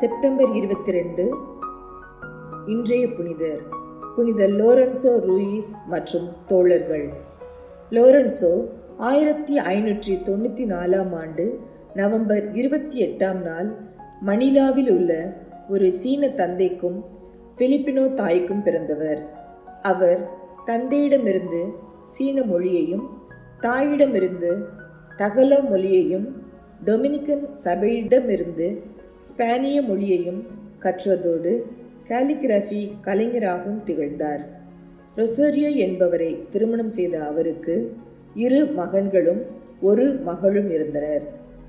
September இருபத்தி ரெண்டு இன்றைய புனிதர் புனித லோரன்சோ ரூயிஸ் மற்றும் தோழர்கள் லோரன்சோ ஆயிரத்தி ஐநூற்றி தொண்ணூற்றி நாலாம் ஆண்டு நவம்பர் இருபத்தி எட்டாம் நாள் மணிலாவில் உள்ள ஒரு சீன தந்தைக்கும் பிலிப்பினோ தாய்க்கும் பிறந்தவர் அவர் தந்தையிடமிருந்து சீன மொழியையும் தாயிடமிருந்து தகல மொழியையும் டொமினிக்கன் சபையிடமிருந்து ஸ்பானிய மொழியையும் கற்றதோடு காலிகிராஃபி கலைஞராகவும் திகழ்ந்தார் ரொசோரியோ என்பவரை திருமணம் செய்த அவருக்கு இரு மகன்களும் ஒரு மகளும் இருந்தனர்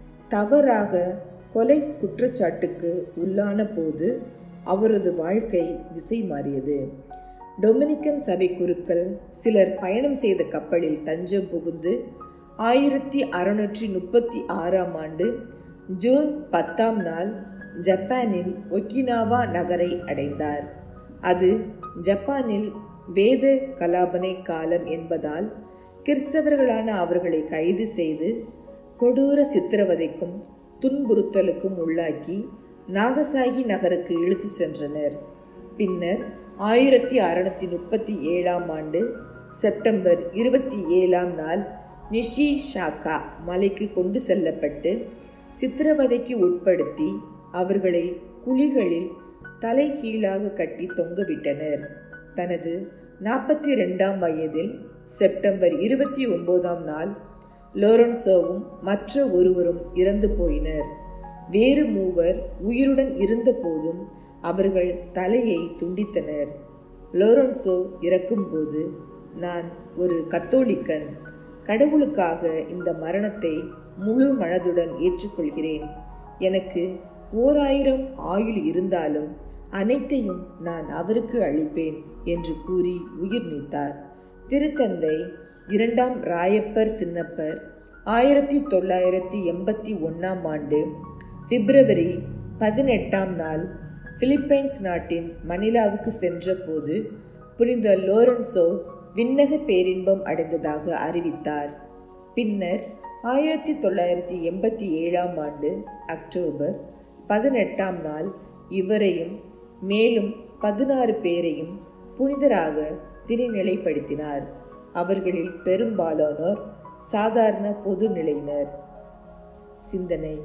தவறாக கொலை குற்றச்சாட்டுக்கு உள்ளான போது அவரது வாழ்க்கை திசை மாறியது டொமினிக்கன் சபை குருக்கள் சிலர் பயணம் செய்த கப்பலில் தஞ்சம் புகுந்து ஆயிரத்தி அறுநூற்றி முப்பத்தி ஆறாம் ஆண்டு ஜூன் பத்தாம் நாள் ஜப்பானில் ஒக்கினாவா நகரை அடைந்தார் அது ஜப்பானில் வேத கலாபனை காலம் என்பதால் கிறிஸ்தவர்களான அவர்களை கைது செய்து கொடூர சித்திரவதைக்கும் துன்புறுத்தலுக்கும் உள்ளாக்கி நாகசாகி நகருக்கு இழுத்து சென்றனர் பின்னர் ஆயிரத்தி அறுநூத்தி முப்பத்தி ஏழாம் ஆண்டு செப்டம்பர் இருபத்தி ஏழாம் நாள் நிஷி ஷாக்கா மலைக்கு கொண்டு செல்லப்பட்டு சித்திரவதைக்கு உட்படுத்தி அவர்களை குழிகளில் தலை கீழாக கட்டி தொங்கவிட்டனர் தனது நாற்பத்தி ரெண்டாம் வயதில் செப்டம்பர் இருபத்தி ஒன்பதாம் நாள் லோரன்சோவும் மற்ற ஒருவரும் இறந்து போயினர் வேறு மூவர் உயிருடன் இருந்த போதும் அவர்கள் தலையை துண்டித்தனர் லோரன்சோ இறக்கும்போது நான் ஒரு கத்தோலிக்கன் கடவுளுக்காக இந்த மரணத்தை முழு மனதுடன் ஏற்றுக்கொள்கிறேன் எனக்கு ஓர் ஆயிரம் ஆயுள் இருந்தாலும் அனைத்தையும் நான் அவருக்கு அளிப்பேன் என்று கூறி உயிர் நீத்தார் திருத்தந்தை இரண்டாம் ராயப்பர் சின்னப்பர் ஆயிரத்தி தொள்ளாயிரத்தி எண்பத்தி ஒன்றாம் ஆண்டு பிப்ரவரி பதினெட்டாம் நாள் பிலிப்பைன்ஸ் நாட்டின் மணிலாவுக்கு சென்றபோது புனித லோரன்சோ விண்ணக பேரின்பம் அடைந்ததாக அறிவித்தார் பின்னர் ஆயிரத்தி தொள்ளாயிரத்தி எண்பத்தி ஏழாம் ஆண்டு அக்டோபர் பதினெட்டாம் நாள் இவரையும் மேலும் பதினாறு பேரையும் புனிதராக திருநிலைப்படுத்தினார் அவர்களில் பெரும்பாலானோர் சாதாரண பொது நிலையினர் சிந்தனை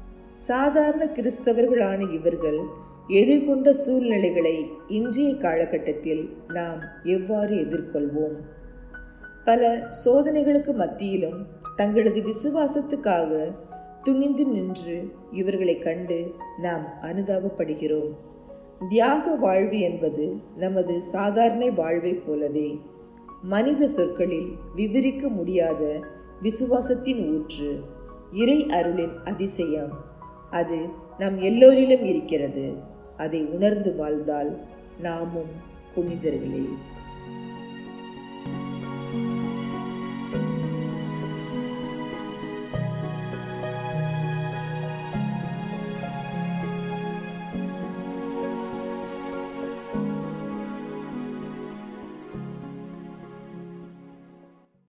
சாதாரண கிறிஸ்தவர்களான இவர்கள் எதிர்கொண்ட சூழ்நிலைகளை இன்றைய காலகட்டத்தில் நாம் எவ்வாறு எதிர்கொள்வோம் பல சோதனைகளுக்கு மத்தியிலும் தங்களது விசுவாசத்துக்காக துணிந்து நின்று இவர்களை கண்டு நாம் அனுதாபப்படுகிறோம் தியாக வாழ்வு என்பது நமது சாதாரண வாழ்வை போலவே மனித சொற்களில் விவரிக்க முடியாத விசுவாசத்தின் ஊற்று இறை அருளின் அதிசயம் அது நம் எல்லோரிலும் இருக்கிறது அதை உணர்ந்து வாழ்ந்தால் நாமும் புனிதர்களே